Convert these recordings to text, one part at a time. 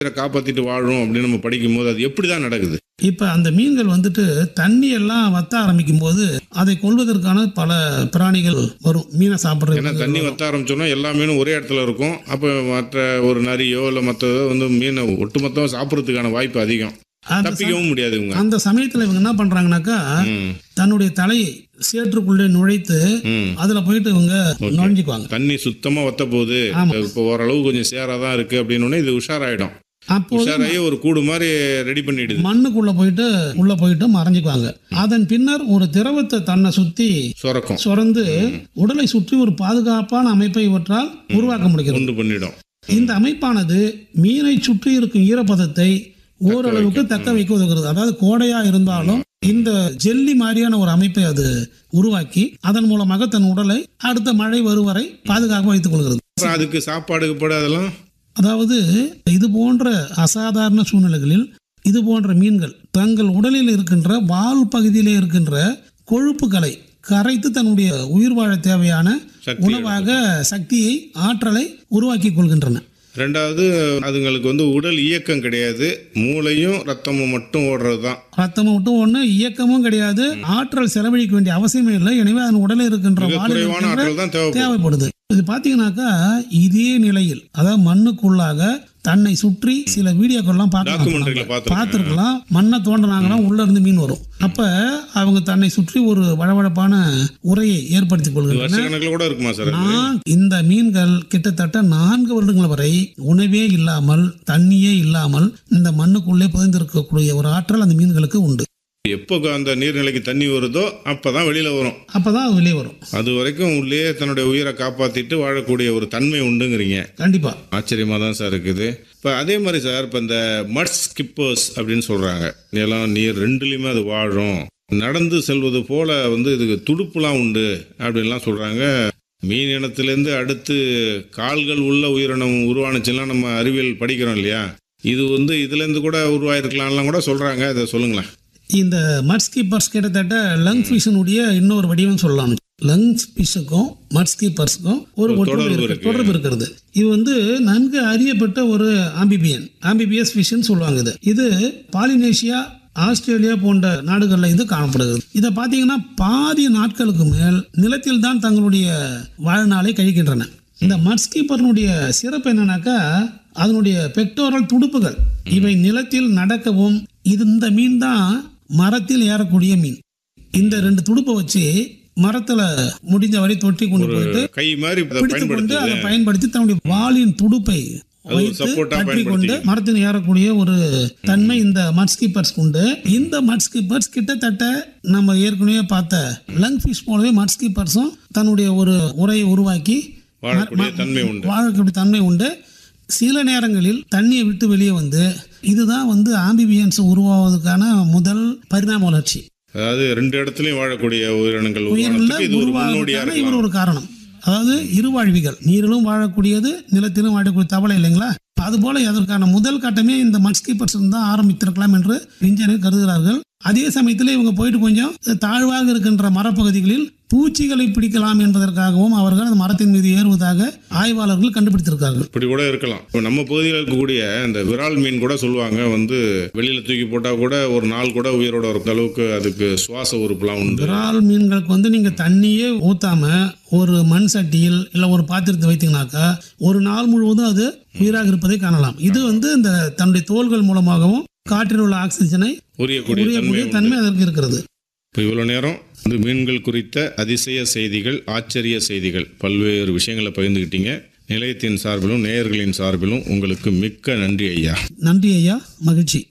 உயிரை காப்பாத்திட்டு வாழும் அப்படின்னு நம்ம படிக்கும் போது அது எப்படி தான் நடக்குது இப்ப அந்த மீன்கள் வந்துட்டு தண்ணி எல்லாம் வத்த ஆரம்பிக்கும் போது அதை கொள்வதற்கான பல பிராணிகள் வரும் மீனை ஏன்னா சாப்பிடுறது தண்ணி வத்த ஆரம்பிச்சோன்னா எல்லா மீனும் ஒரே இடத்துல இருக்கும் அப்போ மற்ற ஒரு நரியோ இல்லை மற்றதோ வந்து மீனை ஒட்டுமொத்தமாக சாப்பிட்றதுக்கான வாய்ப்பு அதிகம் அந்த தப்பிக்கவும் முடியாது இவங்க அந்த சமயத்துல இவங்க என்ன பண்றாங்கனாக்கா ம் தன்னுடைய தலையை சேற்றுக்குள்ளே நுழைத்து ம் அதுல போயிட்டு இவங்க நுழைஞ்சுக்குவாங்க தண்ணி சுத்தமாக வத்த போகுது ஆமா. இப்போ ஓரளவு கொஞ்சம் சேராக தான் இருக்குது அப்படின்னோடனே இது உஷாராயிடும் அப்போது உஷாராகி ஒரு கூடு மாதிரி ரெடி பண்ணிடுது மண்ணுக்குள்ள போயிட்டு உள்ள போயிட்டு மறைஞ்சுக்குவாங்க அதன் பின்னர் ஒரு திரவத்தை தன்னை சுத்தி சுரக்கும் சுரந்து உடலை சுற்றி ஒரு பாதுகாப்பான அமைப்பை இவற்றால் உருவாக்க முடிகிறது உண்டு பண்ணிடும் இந்த அமைப்பானது மீனை சுற்றி இருக்கும் ஈரப்பதத்தை ஓரளவுக்கு தக்க வைக்க உதவுகிறது அதாவது கோடையா இருந்தாலும் இந்த ஜெல்லி மாதிரியான ஒரு அமைப்பை அது உருவாக்கி அதன் மூலமாக தன் உடலை அடுத்த மழை வரும் வரை பாதுகாக்க வைத்துக் கொள்கிறது அப்புறம் அதுக்கு சாப்பாடு கீப்பாடு அதெல்லாம் அதாவது இது போன்ற அசாதாரண சூழ்நிலைகளில் இது போன்ற மீன்கள் தங்கள் உடலில் இருக்கின்ற வால் பகுதியிலே இருக்கின்ற கொழுப்புகளை கரைத்து தன்னுடைய உயிர் வாழ தேவையான சக்தி உணவாக சக்தியை ஆற்றலை உருவாக்கி கொள்கின்றன ரெண்டாவது அதுங்களுக்கு வந்து உடல் இயக்கம் கிடையாது மூளையும் ரத்தமும் மட்டும் ஓடுறது தான் ரத்தமும் மட்டும் ஒண்ணு இயக்கமும் கிடையாது ஆற்றல் செலவழிக்க வேண்டிய அவசியமே இல்லை எனவே அதன் உடலில் இருக்கின்ற மிக வாலில் குறைவான இருக்கின்ற ஆற்றல் தான் தேவைப்படும் தேவைப்படுது இது பாத்தீங்கன்னாக்கா இதே நிலையில் அதாவது மண்ணுக்குள்ளாக தன்னை சுற்றி சில வீடியோக்கள்லாம் டாக்குமெண்ட்ரியில பார்க்கலாம் பார்த்துருக்கேன் பார்த்துருக்கலாம் மண்ணை தோண்டினாங்கன்னா உள்ள இருந்து மீன் வரும் அப்ப அவங்க தன்னை சுற்றி ஒரு வழவழப்பான உரையை ஏற்படுத்திக் கொள்கின்றன வருஷக்கணக்கில் கூட இருக்குமா சார் அது? நான் இந்த மீன்கள் கிட்டத்தட்ட நான்கு வருடங்கள் வரை உணவே இல்லாமல் தண்ணியே இல்லாமல் இந்த மண்ணுக்குள்ளே புதைந்திருக்கக்கூடிய ஒரு ஆற்றல் அந்த மீன்களுக்கு உண்டு எப்போ அந்த நீர்நிலைக்கு தண்ணி வருதோ அப்பதான் வெளியில வரும் அப்பதான் அது வெளியே வரும் அது வரைக்கும் உள்ளே தன்னுடைய உயிரை காப்பாத்திட்டு வாழக்கூடிய ஒரு தன்மை உண்டுங்கிறீங்க கண்டிப்பா ஆச்சரியமா தான் சார் இருக்குது இப்போ அதே மாதிரி சார் இப்போ இந்த மட் ஸ்கிப்பர்ஸ் அப்படின்னு சொல்றாங்க நிலம் நீர் ரெண்டுலையுமே அது வாழும் நடந்து செல்வது போல வந்து இதுக்கு துடுப்புலாம் உண்டு அப்படின்லாம் சொல்றாங்க மீன் இனத்திலேருந்து அடுத்து கால்கள் உள்ள உயிரினம் உருவானுச்சுலாம் நம்ம அறிவியல் படிக்கிறோம் இல்லையா இது வந்து இதுலேருந்து கூட உருவாயிருக்கலாம்லாம் கூட சொல்றாங்க அதை சொல்லுங்களேன் இந்த மட் ஸ்கீப்பர்ஸ் கிட்டத்தட்ட லங் ஃபிஷனுடைய இன்னொரு வடிவம் சொல்லலாம் லங்ஸ் ஃபிஷ்ஷுக்கும் மட் ஸ்கீப்பர்ஸுக்கும் ஒரு ஒற்றுமை தொடர்பு இருக்கு இருக்கு. தொடர்பு இருக்கிறது இது வந்து நன்கு அறியப்பட்ட ஒரு ஆம்பிபியன் ஆம்பிபியஸ் ஃபிஷ்னு சொல்லுவாங்க இது இது பாலினேஷியா ஆஸ்திரேலியா போன்ற நாடுகளில் இது காணப்படுகிறது இதை பார்த்தீங்கன்னா பாதி நாட்களுக்கு மேல் நிலத்தில் தான் தங்களுடைய வாழ்நாளை கழிக்கின்றன இந்த மட்ஸ்கீப்பர்னுடைய சிறப்பு என்னன்னாக்கா அதனுடைய பெக்டோரல் துடுப்புகள் இவை நிலத்தில் நடக்கவும் இது இந்த மீன் தான் மரத்தில் ஏறக்கூடிய மீன் இந்த ரெண்டு துடுப்பை வச்சு மரத்துல முடிஞ்ச வரை தொட்டி கொண்டு போயிட்டு கை மாதிரி இதை பிடித்து கொண்டு பயன்படுத்துது அதை பயன்படுத்தி தன்னுடைய வாளின் துடுப்பை அது ஒரு வைத்து support ஆ பற்றி கொண்டு பயன்படுத்திக்க. மரத்தில் ஏறக்கூடிய ஒரு தன்மை இந்த மட்ஸ்கீப்பர்ஸ் உண்டு இந்த மட்ஸ்கீப்பர்ஸ் கிட்டத்தட்ட நம்ம ஏற்கனவே பார்த்த லங் ஃபிஷ் போலவே மட்ஸ்கீப்பர்ஸும் தன்னுடைய ஒரு உரையை உருவாக்கி வாழக்கூடிய தன்மை உண்டு வாழக்கூடிய தன்மை உண்டு சில நேரங்களில் தண்ணியை விட்டு வெளியே வந்து இதுதான் வந்து ஆம்பிபியன்ஸ் உருவாவதற்கான முதல் பரிணாம வளர்ச்சி அதாவது ரெண்டு இடத்துலயும் வாழக்கூடிய உயிரினங்கள் உயிரில் உருவானதுக்கு இது ஒரு முன்னோடியா உருவாவதற்கான இவர் இருக்கலாம் ஒரு காரணம் அதாவது இருவாழ்விகள் நீரிலும் வாழக்கூடியது நிலத்திலும் வாழக்கூடிய தவளை இல்லைங்களா அதுபோல அதற்கான முதல் கட்டமே இந்த மட்ஸ்கீப்பர்ஸ் தான் ஆரம்பித்திருக்கலாம் என்று விஞ்ஞானிகள் கருதுகிறார்கள் அதே சமயத்தில் இவங்க போயிட்டு கொஞ்சம் தாழ்வாக இருக்கின்ற மரப்பகுதிகளில் பூச்சிகளை பிடிக்கலாம் என்பதற்காகவும் அவர்கள் அந்த மரத்தின் மீது ஏறுவதாக ஆய்வாளர்கள் கண்டுபிடித்திருக்கார்கள் இப்படி கூட இருக்கலாம் இப்போ நம்ம பகுதியில் இருக்கக்கூடிய இந்த விரால் மீன் கூட சொல்லுவாங்க வந்து வெளியில தூக்கி போட்டா கூட ஒரு நாள் கூட உயிரோட இருக்க அளவுக்கு அதுக்கு சுவாச உறுப்புலாம் உண்டு விரால் மீன்களுக்கு வந்து நீங்கள் தண்ணியே ஊற்றாம ஒரு மண் சட்டியில் இல்லை ஒரு பாத்திரத்தை வைத்தீங்கன்னாக்கா ஒரு நாள் முழுவதும் அது உயிராக இருப்பதை காணலாம் இது வந்து இந்த தன்னுடைய தோள்கள் மூலமாகவும் காற்றில் உள்ள ஆக்சிஜனை உரியக்கூடிய தன்மை உரியக்கூடிய உண்டு தன்மை அதற்கு இருக்கிறது இப்போ இவ்வளோ நேரம் வந்து மீன்கள் குறித்த அதிசய செய்திகள் ஆச்சரிய செய்திகள் பல்வேறு விஷயங்களை பகிர்ந்துக்கிட்டீங்க நிலையத்தின் சார்பிலும் நேயர்களின் சார்பிலும் உங்களுக்கு மிக்க நன்றி ஐயா நன்றி ஐயா மகிழ்ச்சி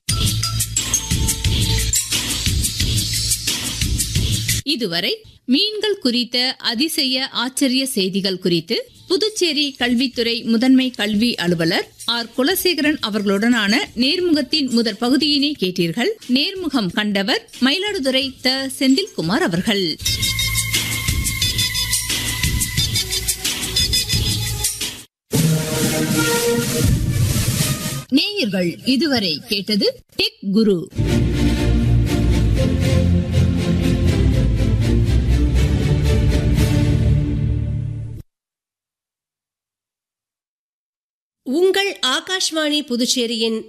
இதுவரை மீன்கள் குறித்த அதிசய ஆச்சரிய செய்திகள் குறித்து புதுச்சேரி கல்வித்துறை முதன்மை கல்வி அலுவலர் ஆர் குலசேகரன் அவர்களுடனான நேர்முகத்தின் முதற் பகுதியினை கேட்டீர்கள் நேர்முகம் கண்டவர் மயிலாடுதுறை த செந்தில்குமார் அவர்கள் நேயர்கள் இதுவரை கேட்டது டெக் குரு உங்கள் ஆகாஷ்வாணி புதுச்சேரியின்